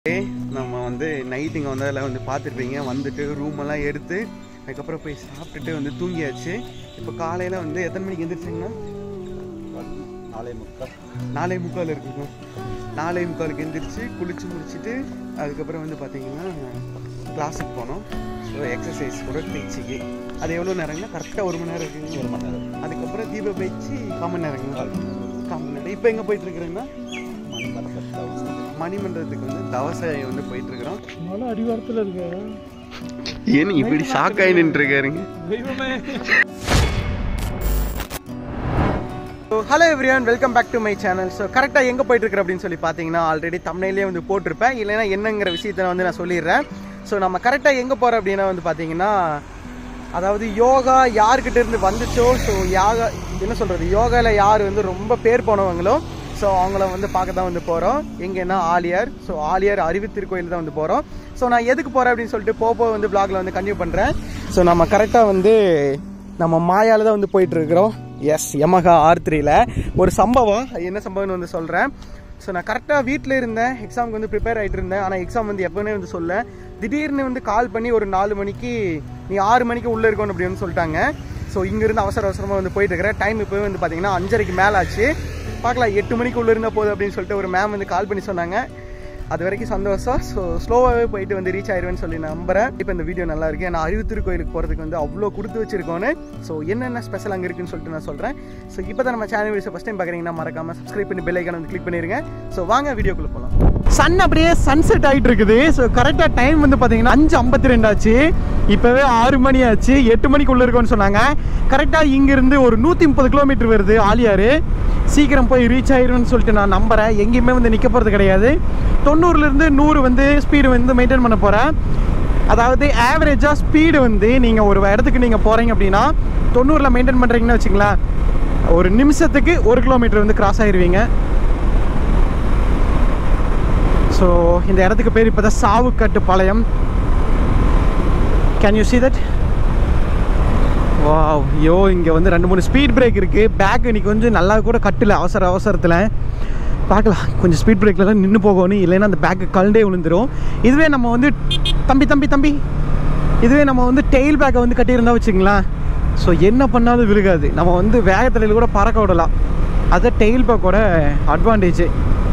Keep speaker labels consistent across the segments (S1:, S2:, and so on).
S1: நம்ம வந்து நைட் இங்கே வந்ததில் வந்து பார்த்துருப்பீங்க வந்துட்டு ரூம் எல்லாம் எடுத்து அதுக்கப்புறம் போய் சாப்பிட்டுட்டு வந்து தூங்கியாச்சு இப்போ காலையில் வந்து எத்தனை மணிக்கு எந்திரிச்சிங்கன்னா
S2: நாளை முக்கால்
S1: நாலே முக்கால் இருக்குங்க நாலே முக்காலுக்கு எந்திரிச்சு குளிச்சு முடிச்சுட்டு அதுக்கப்புறம் வந்து பார்த்தீங்கன்னா கிளாஸுக்கு போனோம் ஸோ எக்ஸசைஸ் உடற்பயிற்சிக்கு அது எவ்வளோ நேரங்களா கரெக்டாக ஒரு மணி நேரம் இருக்குங்க
S2: ஒரு மணி நேரம்
S1: அதுக்கப்புறம் தீப பயிற்சி கால் மணி நேரங்களா கால் மணி நேரம் இப்போ எங்கே போயிட்டுருக்குறீங்கன்னா
S2: மணி மணி தௌசண்ட்
S1: மணிமண்டலத்துக்கு வந்து தவசாயை வந்து போயிட்டுருக்குறோம்
S3: மலை அடிவாரத்தில் இருக்கு
S1: ஏன்னு இப்படி ஷாக்காகி நின்றுருக்காருங்க
S3: தெய்வமே
S1: hello everyone welcome back to my channel so கரெக்டாக எங்கே போயிட்டுருக்குற அப்படின்னு சொல்லி பார்த்தீங்கன்னா ஆல்ரெடி தமிழ்லேயே வந்து போட்டிருப்பேன் இல்லைன்னா என்னங்கிற விஷயத்தை வந்து நான் சொல்லிடுறேன் ஸோ நம்ம கரெக்டாக எங்கே போகிறோம் அப்படின்னா வந்து பார்த்தீங்கன்னா அதாவது யோகா யார்கிட்ட இருந்து வந்துச்சோ ஸோ யாக என்ன சொல்கிறது யோகாவில் யார் வந்து ரொம்ப பேர் போனவங்களோ ஸோ அவங்கள வந்து பார்க்க தான் வந்து போகிறோம் எங்கன்னா ஆலியார் ஸோ ஆலியார் அறிவு திருக்கோயில் தான் வந்து போகிறோம் ஸோ நான் எதுக்கு போகிறேன் அப்படின்னு சொல்லிட்டு போப்போ வந்து பிளாக்ல வந்து கன்டினியூ பண்ணுறேன் ஸோ நம்ம கரெக்டாக வந்து நம்ம மாயால தான் வந்து போயிட்டு இருக்கிறோம் எஸ் யமகா ஆர் த்ரீல ஒரு சம்பவம் அது என்ன சம்பவம்னு வந்து சொல்கிறேன் ஸோ நான் கரெக்டாக வீட்டில் இருந்தேன் எக்ஸாமுக்கு வந்து ப்ரிப்பேர் ஆகிட்டு இருந்தேன் ஆனால் எக்ஸாம் வந்து எப்போனே வந்து சொல்ல திடீர்னு வந்து கால் பண்ணி ஒரு நாலு மணிக்கு நீ ஆறு மணிக்கு உள்ளே இருக்கணும் அப்படின்னு சொல்லிட்டாங்க ஸோ இங்கேருந்து அவசர அவசரமாக வந்து போயிட்டு இருக்கிறேன் டைம் இப்போ வந்து பார்த்தீங்கன்னா அஞ்சரைக்கு மேலே ஆச்சு பார்க்கலாம் எட்டு மணிக்கு உள்ளே இருந்தால் போதும் அப்படின்னு சொல்லிட்டு ஒரு மேம் வந்து கால் பண்ணி சொன்னாங்க அது வரைக்கும் சந்தோஷம் ஸோ ஸ்லோவாகவே போயிட்டு வந்து ரீச் ஆயிடுவேன்னு சொல்லி நம்புறேன் இப்போ இந்த வீடியோ நல்லா இருக்கு ஏன்னா அறிவுத்திரு கோயிலுக்கு போகிறதுக்கு வந்து அவ்வளோ கொடுத்து வச்சிருக்கோன்னு ஸோ என்னென்ன ஸ்பெஷல் அங்கே இருக்குன்னு சொல்லிட்டு நான் சொல்கிறேன் ஸோ இப்போ தான் நம்ம சேனல் வீடியோ ஃபஸ்ட் டைம் பார்க்குறீங்கன்னா மறக்காம சப்ஸ்கிரைப் பண்ணி பெல் ஐக்கான வந்து கிளிக் பண்ணிருங்க ஸோ வாங்க வீடியோக்குள்ளே போகலாம் சன் அப்படியே சன்செட் ஆகிட்டு இருக்குது ஸோ கரெக்டாக டைம் வந்து பார்த்தீங்கன்னா அஞ்சு ஐம்பத்தி ரெண்டு ஆச்சு இப்போவே ஆறு மணி ஆச்சு எட்டு மணிக்குள்ளே இருக்கும்னு சொன்னாங்க கரெக்டாக இங்கேருந்து ஒரு நூற்றி முப்பது கிலோமீட்டர் வருது ஆலியார் சீக்கிரம் போய் ரீச் ஆயிரும்னு சொல்லிட்டு நான் நம்புறேன் எங்கேயுமே வந்து நிற்க போகிறது கிடையாது தொண்ணூறுலேருந்து நூறு வந்து ஸ்பீடு வந்து மெயின்டைன் பண்ண போகிறேன் அதாவது ஆவரேஜாக ஸ்பீடு வந்து நீங்கள் ஒரு இடத்துக்கு நீங்கள் போகிறீங்க அப்படின்னா தொண்ணூறில் மெயின்டைன் பண்ணுறீங்கன்னு வச்சுங்களேன் ஒரு நிமிஷத்துக்கு ஒரு கிலோமீட்டர் வந்து கிராஸ் ஆயிருவீங்க ஸோ இந்த இடத்துக்கு பேர் இப்போ தான் சாவுக்கட்டு பாளையம் can you see that wow yo இங்கே வந்து ரெண்டு மூணு ஸ்பீட் பிரேக் இருக்குது பேக் இன்னைக்கு கொஞ்சம் நல்லா கூட கட்டல அவசர அவசரத்தில் பார்க்கலாம் கொஞ்சம் ஸ்பீட் பிரேக்லலாம் நின்று போகணும் இல்லைன்னா அந்த பேக்கு கழுண்டே விழுந்துரும் இதுவே நம்ம வந்து தம்பி தம்பி தம்பி இதுவே நம்ம வந்து டெயில் பேக்கை வந்து கட்டியிருந்தா வச்சுங்களேன் ஸோ என்ன பண்ணாலும் விழுகாது நம்ம வந்து வேகத்தலையில் கூட பறக்க விடலாம் அதுதான் டெயில் பேக்கோட அட்வான்டேஜ்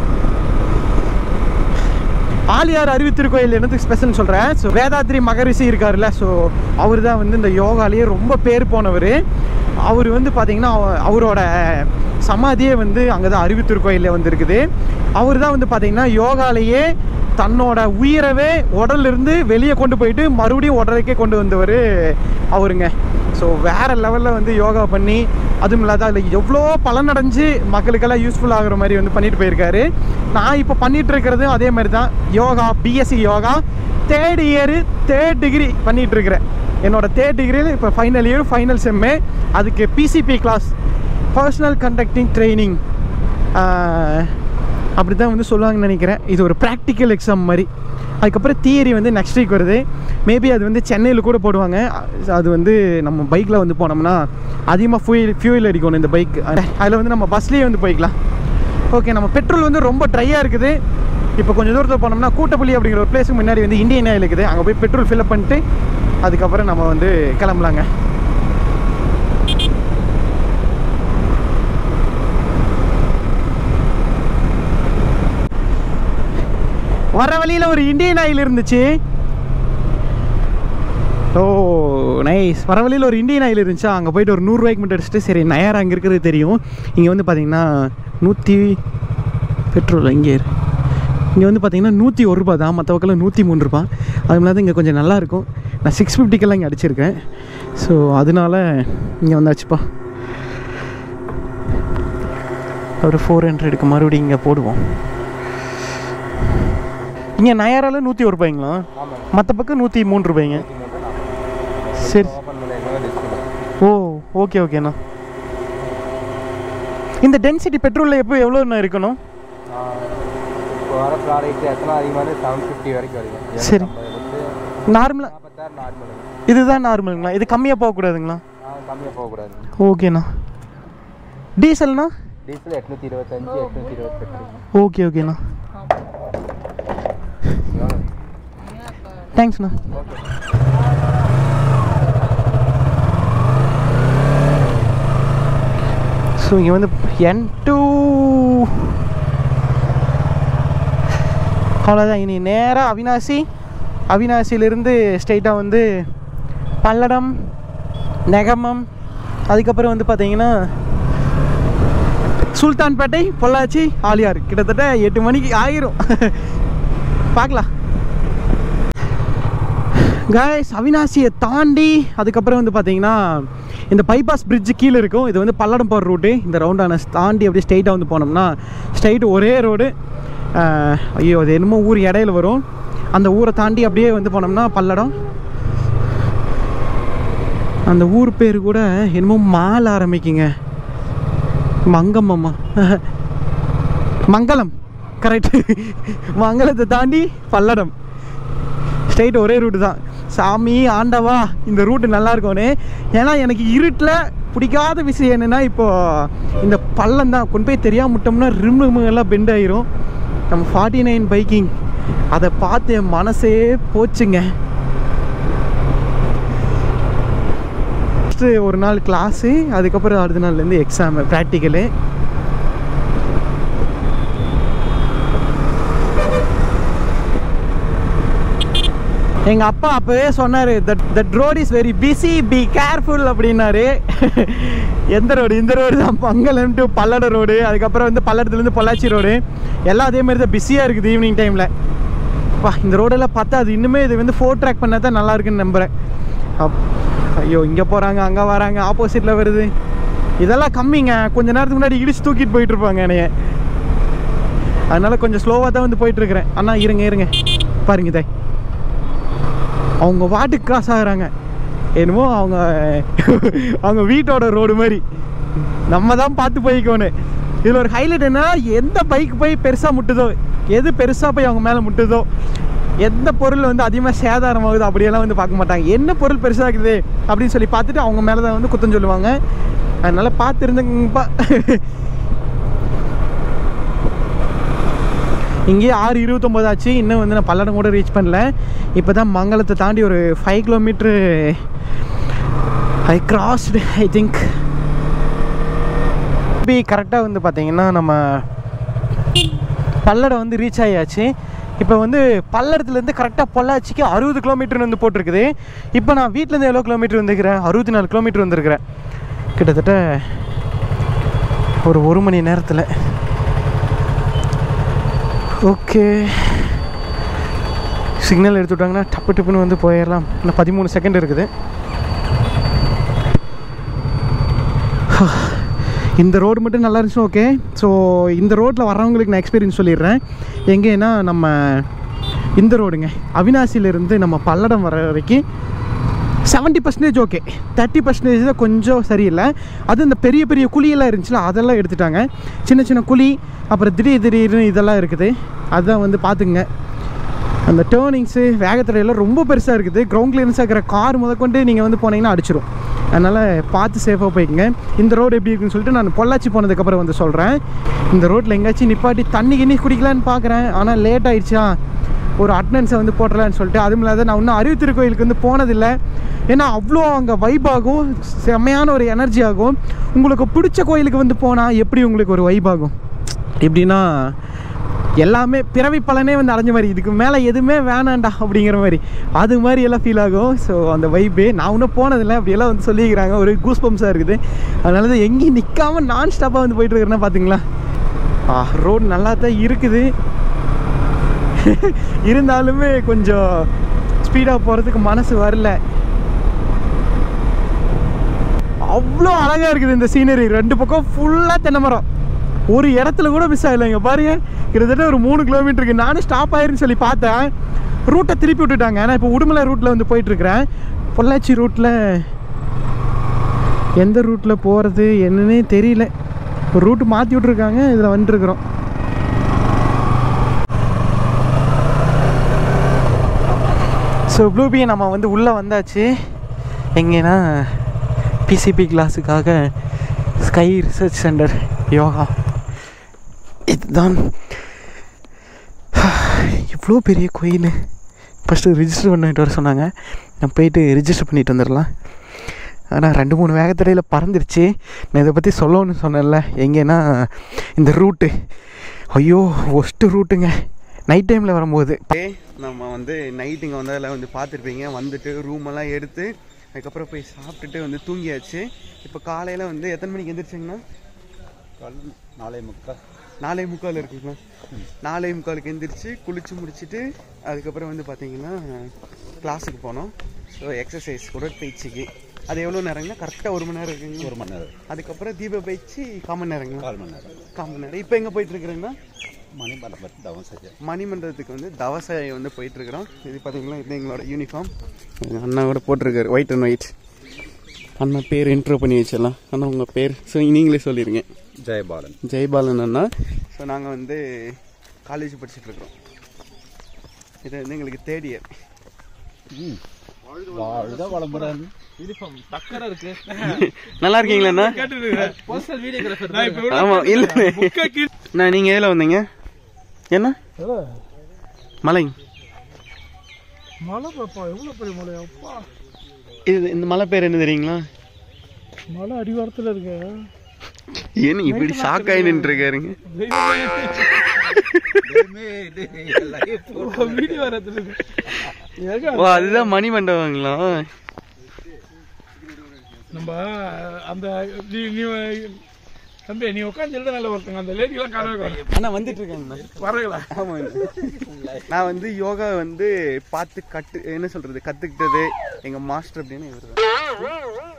S1: ஆலியார் அறிவு திருக்கோயில் என்னதுக்கு ஸ்பெஷல்னு சொல்கிறேன் ஸோ வேதாத்ரி மகரிஷி இருக்காருல்ல ஸோ அவர் தான் வந்து இந்த யோகாலேயே ரொம்ப பேர் போனவர் அவர் வந்து பார்த்தீங்கன்னா அவ- அவரோட சமாதியே வந்து அங்கே தான் அறிவு திருக்கோயிலில் வந்து இருக்குது அவர் தான் வந்து பார்த்தீங்கன்னா யோகாலேயே தன்னோட உயிரவே உடல்ல இருந்து வெளியே கொண்டு போயிட்டு மறுபடியும் உடலுக்கே கொண்டு வந்தவர் அவருங்க ஸோ வேற லெவலில் வந்து யோகா பண்ணி அதுவும் இல்லாத அதில் எவ்வளோ பலனடைஞ்சு மக்களுக்கெல்லாம் யூஸ்ஃபுல் ஆகுற மாதிரி வந்து பண்ணிட்டு போயிருக்காரு நான் இப்போ பண்ணிட்டு இருக்கிறதும் அதே மாதிரி தான் yoga BSc yoga third year third degree பண்ணிட்டு இருக்கிறேன் என்னோட தேர்ட் டிகிரியில் இப்போ ஃபைனல் இயர் ஃபைனல் செம்மு அதுக்கு PCB class personal conducting training அப்படி தான் வந்து சொல்லுவாங்கன்னு நினைக்கிறேன் இது ஒரு ப்ராக்டிக்கல் எக்ஸாம் மாதிரி அதுக்கப்புறம் தியரி வந்து நெக்ஸ்ட் வீக் வருது மேபி அது வந்து சென்னையில் கூட போடுவாங்க அ- அது வந்து நம்ம பைக்கில் வந்து போனோம்னா அதிகமாக ஃபியூல் ஃபியூல் அடிக்கணும் இந்த பைக் அதில் வந்து நம்ம பஸ்லேயே வந்து போய்க்கலாம் ஓகே நம்ம பெட்ரோல் வந்து ரொம்ப ட்ரையாக இருக்குது இப்போ கொஞ்சம் தூரத்தில் போனோம்னா கூட்டப்பள்ளி அப்படிங்கிற ஒரு பிளேஸுக்கு முன்னாடி வந்து இந்தியன் ஆயில் இருக்குது அங்கே போய் பெட்ரோல் ஃபில்அப் பண்ணிட்டு அதுக்கப்புறம் நம்ம வந்து கிளம்பலாங்க வர வழியில் ஒரு இந்தியன் ஆயில் இருந்துச்சு ஓ நைஸ் வர வழியில் ஒரு இந்தியன் ஆயில் இருந்துச்சா அங்கே போயிட்டு ஒரு நூறுரூவாய்க்கு மட்டும் அடிச்சுட்டு சரி நயாரா அங்கே இருக்கிறது தெரியும் இங்கே வந்து பார்த்தீங்கன்னா நூற்றி பெட்ரோல் இங்கே இரு இங்கே வந்து பார்த்தீங்கன்னா நூற்றி ஒரு ரூபா தான் மற்ற பக்கம் நூற்றி மூணு ரூபா அது இல்லாத இங்கே கொஞ்சம் நல்லாயிருக்கும் நான் சிக்ஸ் ஃபிஃப்டிக்கெல்லாம் இங்கே அடிச்சிருக்கேன் ஸோ அதனால இங்கே வந்தாச்சுப்பா ஒரு ஃபோர் ஹண்ட்ரடுக்கு மறுபடியும் இங்கே போடுவோம் இங்கே நயாரால நூற்றி ஒரு ரூபாய்ங்களா
S2: ஆமாம்
S1: மற்ற பக்கம் நூற்றி மூணு ரூபாய்ங்க சரி
S2: ஓப்பன் பண்ணிருக்கோம் டிஸ்கவுண்ட்
S1: ஓ ஓகே ஓகேண்ணா இந்த டென்சிட்டி பெட்ரோலில் எப்போ எவ்வளோண்ணா இருக்கணும்
S2: இப்போ வர ப்ராடக்ட் எத்தனை அதிகமாக செவன் ஃபிஃப்டி வரைக்கும் வரைக்கும்
S1: சரி.
S2: வந்து
S1: நார்மலாக
S2: நாற்பத்தாறு நார்மல்
S1: இதுதான் நார்மலுங்களா இது கம்மியாக போகக்கூடாதுங்களா
S2: கம்மியாக போகக்கூடாது
S1: ஓகேண்ணா டீசல்ண்ணா
S2: டீசல் எட்நூற்றி இருபத்தஞ்சு எட்நூற்றி இருபத்தெட்டு
S1: ஓகே ஓகேண்ணா தேங்க்ஸ்ண்ணா ஸோ இங்கே வந்து என் டூ அவ்வளோதான் இனி நேராக அவினாசி அவினாசியிலிருந்து ஸ்ட்ரைட்டாக வந்து பல்லடம் நெகமம் அதுக்கப்புறம் வந்து பார்த்தீங்கன்னா சுல்தான்பேட்டை பொள்ளாச்சி ஆலியார் கிட்டத்தட்ட எட்டு மணிக்கு ஆயிரும் பார்க்கலாம் காய்ஸ் அவினாசியை தாண்டி அதுக்கப்புறம் வந்து பார்த்தீங்கன்னா இந்த பைபாஸ் பிரிட்ஜு கீழே இருக்கும் இது வந்து பல்லடம் போகிற ரூட்டு இந்த ரவுண்டான தாண்டி அப்படியே ஸ்ட்ரைட்டாக வந்து போனோம்னா ஸ்ட்ரைட் ஒரே ரோடு ஐயோ அது என்னமோ ஊர் இடையில வரும் அந்த ஊரை தாண்டி அப்படியே வந்து போனோம்னா பல்லடம் அந்த ஊர் பேர் கூட என்னமோ மால் ஆரம்பிக்குங்க மங்கம்மம்மா மங்களம் கரெக்ட் மங்களத்தை தாண்டி பல்லடம் ஸ்ட்ரைட் ஒரே ரூட்டு தான் சாமி ஆண்டவா இந்த ரூட்டு நல்லா இருக்கும்னு ஏன்னா எனக்கு இருட்டில் பிடிக்காத விஷயம் என்னென்னா இப்போ இந்த பள்ளம் தான் கொண்டு போய் தெரியாம விட்டோம்னா ரிம் எல்லாம் பெண்ட் ஆயிரும் நம்ம ஃபார்ட்டி நைன் பைக்கிங் அதை பார்த்து என் மனசே போச்சுங்க ஃபஸ்ட்டு ஒரு நாள் கிளாஸு அதுக்கப்புறம் அடுத்த நாள்லேருந்து எக்ஸாமு ப்ராக்டிக்கலு எங்கள் அப்பா அப்போவே சொன்னார் that that road is very busy be careful அப்படின்னாரு எந்த ரோடு இந்த ரோடு தான் பங்கலம் டு பல்லட ரோடு அதுக்கப்புறம் வந்து பல்லடத்துலேருந்து பொள்ளாச்சி ரோடு எல்லாம் அதே மாதிரி தான் பிஸியாக இருக்குது ஈவினிங் டைமில் அப்பா இந்த ரோடெல்லாம் பார்த்தா அது இன்னுமே இது வந்து ஃபோர் ட்ராக் பண்ணால் தான் நல்லா இருக்குன்னு நம்புகிறேன் அப் ஐயோ இங்கே போகிறாங்க அங்கே வராங்க ஆப்போசிட்டில் வருது இதெல்லாம் கம்மிங்க கொஞ்ச நேரத்துக்கு முன்னாடி இடிச்சு தூக்கிட்டு போயிட்டு இருப்பாங்க என்னைய அதனால கொஞ்சம் ஸ்லோவாக தான் வந்து போயிட்டு இருக்கிறேன் அண்ணா இருங்க இருங்க பாருங்க இதை அவங்க வாட்டுக்கு கிராஸ் ஆகுறாங்க என்னமோ அவங்க அவங்க வீட்டோட ரோடு மாதிரி நம்ம தான் பார்த்து போய்க்கோணும் இதில் ஒரு ஹைலைட் என்ன எந்த பைக் போய் பெருசாக முட்டுதோ எது பெருசாக போய் அவங்க மேலே முட்டுதோ எந்த பொருள் வந்து அதிகமாக சேதாரமாகுது அப்படியெல்லாம் வந்து பார்க்க மாட்டாங்க என்ன பொருள் பெருசாக இருக்குது அப்படின்னு சொல்லி பார்த்துட்டு அவங்க மேலே தான் வந்து குத்தம் சொல்லுவாங்க அதனால் பார்த்து இருந்துங்கப்பா இங்கேயே ஆறு இருபத்தொம்போது ஆச்சு இன்னும் வந்து நான் பல்லடம் கூட ரீச் பண்ணல இப்போ தான் மங்களத்தை தாண்டி ஒரு five kilometre I crossed I think be கரெக்டாக வந்து பார்த்தீங்கன்னா நம்ம பல்லடம் வந்து ரீச் ஆகியாச்சு இப்போ வந்து பல்லடத்துலேருந்து கரெக்டாக பொள்ளாச்சிக்கு அறுபது கிலோமீட்டர் வந்து போட்டிருக்குது இப்போ நான் வீட்டிலேருந்து எவ்வளோ கிலோமீட்டர் வந்துருக்கிறேன் அறுபத்தி நாலு கிலோமீட்டர் வந்திருக்கிறேன் கிட்டத்தட்ட ஒரு ஒரு மணி நேரத்தில் ஓகே சிக்னல் எடுத்து விட்டாங்கன்னா டப்பு டப்புன்னு வந்து போயிடலாம் இன்னும் பதிமூணு செகண்ட் இருக்குது இந்த ரோடு மட்டும் நல்லா இருந்துச்சு ஓகே ஸோ இந்த ரோட்டில் வர்றவங்களுக்கு நான் எக்ஸ்பீரியன்ஸ் சொல்லிடுறேன் எங்கேன்னா நம்ம இந்த ரோடுங்க அவினாசியிலேருந்து நம்ம பல்லடம் வர வரைக்கும் seventy percentage okay thirty percentage தான் கொஞ்சம் சரியில்லை அது இந்த பெரிய பெரிய குழியெல்லாம் இருந்துச்சுல அதெல்லாம் எடுத்துட்டாங்க சின்ன சின்ன குழி அப்புறம் திடீர் திடீர்னு இதெல்லாம் இருக்குது அதுதான் வந்து பார்த்துங்க அந்த டேர்னிங்ஸு வேகத்தடையெல்லாம் ரொம்ப பெருசாக இருக்குது கிரவுண்ட் கிளியரன்ஸாக இருக்கிற கார் முதற்கொண்டு நீங்கள் வந்து போனீங்கன்னா அடிச்சிரும் அதனால் பார்த்து சேஃபாக போய்க்குங்க இந்த ரோடு எப்படி இருக்குன்னு சொல்லிட்டு நான் பொள்ளாச்சி போனதுக்கப்புறம் வந்து சொல்கிறேன் இந்த ரோட்டில் எங்கேயாச்சும் நிப்பாட்டி தண்ணி கிண்ணி குடிக்கலான்னு பார்க்குறேன் ஆனால் லேட் ஆயிடுச்சா ஒரு அட்டனன்ஸை வந்து போட்டுடலான்னு சொல்லிட்டு அதுவும் இல்லாத நான் இன்னும் அறிவுத்திரு கோயிலுக்கு வந்து போனதில்லை ஏன்னா அவ்வளோ அங்கே வைப் ஆகும் செம்மையான ஒரு எனர்ஜி ஆகும் உங்களுக்கு பிடிச்ச கோயிலுக்கு வந்து போனால் எப்படி உங்களுக்கு ஒரு வைப் ஆகும் எப்படின்னா எல்லாமே பிறவி பலனே வந்து அடைஞ்ச மாதிரி இதுக்கு மேலே எதுவுமே வேணாண்டா அப்படிங்கிற மாதிரி அது மாதிரி எல்லாம் ஃபீல் ஆகும் ஸோ அந்த வைப்பு நான் இன்னும் போனதில்லை அப்படியெல்லாம் வந்து சொல்லிக்கிறாங்க ஒரு கூஸ் பம்ப்ஸாக இருக்குது அதனால தான் எங்கேயும் நிற்காம நான் ஸ்டாப்பாக வந்து போயிட்டு இருக்கிறேன்னா பார்த்தீங்களா ஆ ரோடு நல்லா தான் இருக்குது இருந்தாலுமே கொஞ்சம் ஸ்பீடாக போகிறதுக்கு மனசு வரல அவ்வளோ அழகாக இருக்குது இந்த சீனரி ரெண்டு பக்கம் ஃபுல்லாக தென்னை மரம் ஒரு இடத்துல கூட மிஸ் ஆகலைங்க பாருங்க கிட்டத்தட்ட ஒரு மூணு கிலோமீட்டருக்கு நானும் ஸ்டாப் ஆயிருன்னு சொல்லி பார்த்தேன் ரூட்டை திருப்பி விட்டுட்டாங்க நான் இப்போ உடுமலை ரூட்டில் வந்து போயிட்டுருக்கிறேன் பொள்ளாச்சி ரூட்டில் எந்த ரூட்டில் போகிறது என்னன்னே தெரியல ஒரு ரூட்டு மாற்றி விட்ருக்காங்க இதில் வந்துட்டுருக்குறோம் ஸோ ப்ளூபி நம்ம வந்து உள்ளே வந்தாச்சு எங்கேனா பிசிபி கிளாஸுக்காக ஸ்கை ரிசர்ச் சென்டர் யோகா இதுதான் இவ்வளோ பெரிய கோயில் ஃபஸ்ட்டு ரிஜிஸ்டர் பண்ணிட்டு வர சொன்னாங்க நான் போயிட்டு ரிஜிஸ்டர் பண்ணிட்டு வந்துடலாம் ஆனால் ரெண்டு மூணு வேகத்தடையில் பறந்துருச்சு நான் இதை பற்றி சொல்லணும்னு சொன்னேன்ல எங்கேன்னா இந்த ரூட்டு ஐயோ ஒஸ்ட்டு ரூட்டுங்க நைட் டைமில் வரும்போது நம்ம வந்து நைட் இங்கே வந்து அதில் வந்து பார்த்துருப்பீங்க வந்துட்டு ரூம் எல்லாம் எடுத்து அதுக்கப்புறம் போய் சாப்பிட்டுட்டு வந்து தூங்கியாச்சு இப்போ காலையில் வந்து எத்தனை மணிக்கு எந்திரிச்சிங்கண்ணா
S2: நாளை முக்கால்
S1: நாலே முக்கால் இருக்குங்களா நாலே முக்காலுக்கு எந்திரிச்சு குளிச்சு முடிச்சுட்டு அதுக்கப்புறம் வந்து பார்த்தீங்கன்னா கிளாஸுக்கு போனோம் ஸோ எக்ஸசைஸ் உடற்பயிற்சிக்கு அது எவ்வளோ நேரங்கண்ணா கரெக்டாக ஒரு மணி நேரம் இருக்குங்க
S2: ஒரு மணி நேரம்
S1: அதுக்கப்புறம் தீப பயிற்சி கால் மணி நேரங்களா
S2: கால் மணி நேரம்
S1: கால் மணி நேரம் இப்போ எங்கே போயிட்டு இருக்கிறேங்கன்னா
S2: மணி பரப்பத்து தவம் செய்ய
S1: மணிமண்டலத்துக்கு வந்து தவசாயை வந்து போயிட்டு இருக்கிறோம் இது பார்த்தீங்கன்னா இது எங்களோட யூனிஃபார்ம் அண்ணா கூட போட்டிருக்காரு ஒயிட் அண்ட் ஒயிட் அண்ணா பேர் இன்ட்ரோ பண்ணி வச்சிடலாம் அண்ணா உங்கள் பேர் ஸோ நீங்களே சொல்லிடுங்க
S2: ஜெயபாலன்
S1: ஜெயபாலன் அண்ணா ஸோ நாங்கள் வந்து காலேஜ் படிச்சுட்டு இருக்கிறோம் இது வந்து எங்களுக்கு தேர்ட் இயர்
S2: ம் வாழ்க வளமுடன்
S1: நல்லா இருக்கீங்களா அண்ணா ஆமா இல்ல நான் நீங்க எதுல வந்தீங்க என்ன மலை
S3: மலை பாப்பா எவ்வளோ பெரிய மலை அப்பா
S1: இது இந்த மலை பேர் என்ன தெரியுங்களா
S3: மலை அடிவாரத்தில் இருக்கு
S1: ஏன்னு இப்படி ஷாக் ஆகி நின்று இருக்காருங்க
S3: வீடியோ வரத்துல இருக்கு ஏங்க
S1: ஓ அதுதான் மணி மண்டபங்களா
S3: நம்ம அந்த நீ நீ தம்பி நீ உட்காந்து நல்ல ஒருத்தங்க அந்த லேடிலாம் காணவே காணும்
S1: அண்ணா வந்துட்டு இருக்காங்கண்ணா
S3: வரங்களா
S1: ஆமா நான் வந்து யோகா வந்து பார்த்து கட்டு என்ன சொல்றது கத்துக்கிட்டது எங்க மாஸ்டர் அப்படின்னு இவர்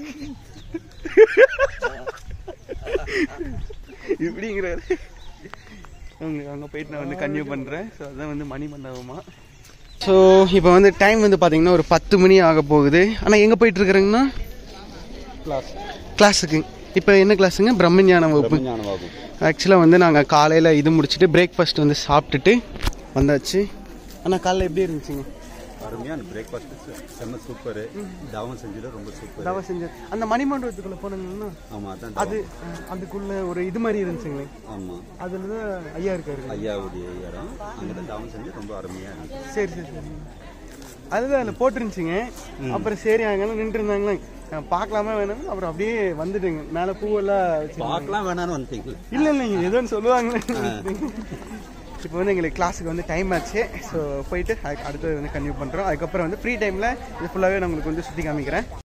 S1: இப்படிங்கிறாரு உங்களுக்கு அங்கே போயிட்டு நான் வந்து கன்யூ பண்ணுறேன் ஸோ அதான் வந்து மணி மண்டபமா ஸோ இப்போ வந்து டைம் வந்து பார்த்தீங்கன்னா ஒரு பத்து மணி ஆக போகுது ஆனால் எங்கே போயிட்டு இருக்கிறேங்கன்னா
S2: கிளாஸ்
S1: கிளாஸுக்கு இப்போ என்ன கிளாஸுங்க பிரம்மஞான வகுப்பு
S2: ஞான வகுப்பு
S1: ஆக்சுவலாக வந்து நாங்கள் காலையில் இது முடிச்சுட்டு பிரேக்ஃபாஸ்ட் வந்து சாப்பிட்டுட்டு வந்தாச்சு ஆனால் காலைல எப்படி இருந்துச்சுங்க
S2: அருமையான பிரேக்ஃபாஸ்ட் செம்ம சூப்பரு தவம் செஞ்சது ரொம்ப சூப்பர்
S1: தவா செஞ்சு அந்த மணிமண்டபத்துக்குள்ளே போனீங்கன்னா
S2: ஆமா அதான்
S1: அது அஹ், அதுக்குள்ள ஒரு இது மாதிரி இருந்துச்சுங்களே
S2: ஆமா
S1: அதில் தான் ஐயா இருக்காரு
S2: ஐயாவுடைய இடம் அங்கே தவம் செஞ்சு ரொம்ப அருமையா இருந்துச்சு
S1: சரி சரி சரி அதுதான் அதில் போட்டுருந்துச்சிங்க அப்புறம் சரி அங்கெல்லாம் நின்று இருந்தாங்களே பார்க்கலாமா வேணும் அப்புறம் அப்படியே வந்துட்டுங்க மேலே பூவெல்லாம் வச்சு
S2: பார்க்கலாம் வேணான்னு வந்துட்டீங்களே
S1: இல்லை இல்லைங்க ஏதோ ஒன்று சொல்லுவாங்களே இப்போ வந்து எங்களுக்கு கிளாஸுக்கு வந்து டைம் ஆச்சு ஸோ போயிட்டு அதுக்கு அடுத்தது வந்து கன்டினியூ பண்ணுறோம் அதுக்கப்புறம் வந்து ஃப்ரீ டைமில் இது ஃபுல்லாகவே நான் உங்களுக்கு வந்து சுற்றி காமிக்கிறேன்